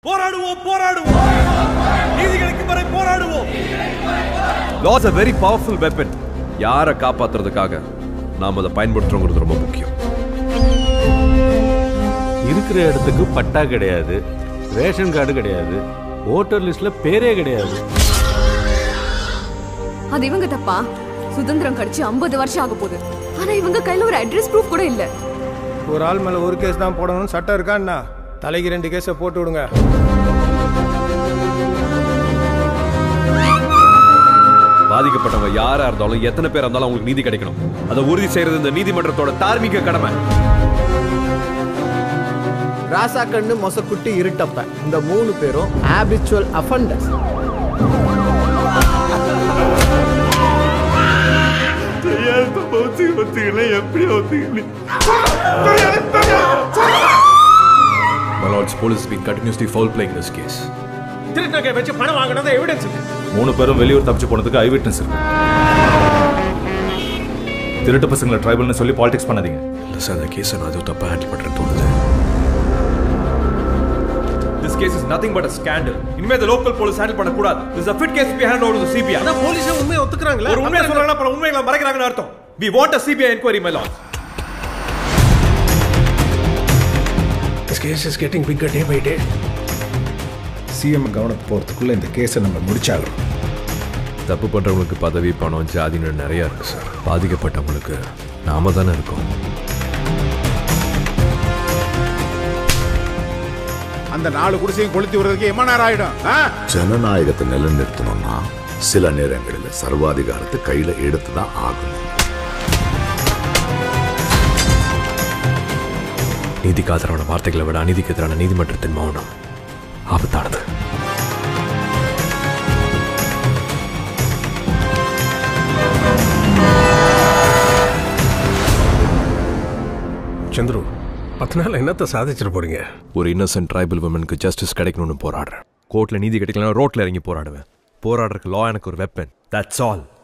போராடுவோம் போராடுவோம் நீதி கிடைக்கும் வரை போராடுவோம் law's a very powerful weapon யாரை காப்பாத்துறதுக்காக நாம் அதை பயன்படுத்துறோங்கிறது ரொம்ப முக்கியம் இருக்கிற இடத்துக்கு பட்டா கிடையாது ரேஷன் கார்டு கிடையாது ஓட்டர் லிஸ்ட்ல பேரே கிடையாது அது இவங்க தப்பா சுதந்திரம் கடிச்சு 50 வருஷம் ஆக போகுது ஆனா இவங்க கையில ஒரு அட்ரஸ் ப்ரூஃப் கூட இல்ல ஒரு ஆள் மேல ஒரு கேஸ் தான் போடணும்னு சட்டம் இருக்கான்னா தலைக்கு ரெண்டு கேஸை போட்டு விடுங்க பாதிக்கப்பட்டவங்க யாரா இருந்தாலும் எத்தனை பேர் இருந்தாலும் அவங்களுக்கு நீதி கிடைக்கணும் அதை உறுதி செய்யறது இந்த நீதிமன்றத்தோட தார்மீக கடமை ராசாக்கண்ணு மொசக்குட்டி இருட்டப்ப இந்த மூணு பேரும் habitual offenders My lords, police has been continuously foul playing this case. திருநகை வச்சு பணம் வாங்கினது எவிடன்ஸ் இருக்கு மூணு பேரும் வெளியூர் தப்பிச்சு போனதுக்கு ஐ விட்னஸ் இருக்கு திருட்டு பசங்களை ட்ரைபல்னு சொல்லி பாலிடிக்ஸ் பண்ணாதீங்க இல்லை சார் அந்த கேஸை நான் அதுவும் தப்பாக ஹேண்டில் பண்ணுறேன் தோணுது This case is nothing but a scandal. இனிமே the local police handle பண்ண கூடாது. This is a fit case to be handed over to the CBI. அதான் போலீஸே உண்மையை ஒத்துக்கிறாங்களே ஒரு உண்மையை சொல்றாங்கன்னா அப்புறம் உண்மைகளை மறைக்கிறாங்கன்னு அர்த்தம். We want a CBI inquiry, my lord. This case is getting bigger day by day. CM கவனத்து போகிறதுக்குள்ள இந்த கேஸை நம்ம முடிச்சாகணும் தப்பு பண்ணுறவங்களுக்கு பதவி பணம் ஜாதின்னு நிறையா இருக்கு சார் பாதிக்கப்பட்டவங்களுக்கு நாம தானே இருக்கோம் அந்த நாலு குடிசையும் கொளுத்தி விடுறதுக்கு எம்ம நேரம் ஆயிடும் ஆ? ஜனநாயகத்தை நிலைநிறுத்தணும்னா சில நேரங்களில் சர்வாதிகாரத்தை கையில எடுத்து தான் ஆகணும் நீதிக்கு ஆதரவான வார்த்தைகளை விட அநீதிக்கு எதிரான நீதிமன்றத்தின் மௌனம் ஆபத்தானது சந்துரு பத்து நாள் என்னத்தை சாதிச்சிட்டு போறீங்க ஒரு இன்னசென்ட் ட்ரைபல் உமனுக்கு ஜஸ்டிஸ் கிடைக்கணும்னு போராடுறேன் கோர்ட்ல நீதி கிடைக்கலனா ரோட்ல இறங்கி போராடுவேன் போராடுறதுக்கு லா எனக்கு ஒரு வெப்பன் தட்ஸ் ஆல்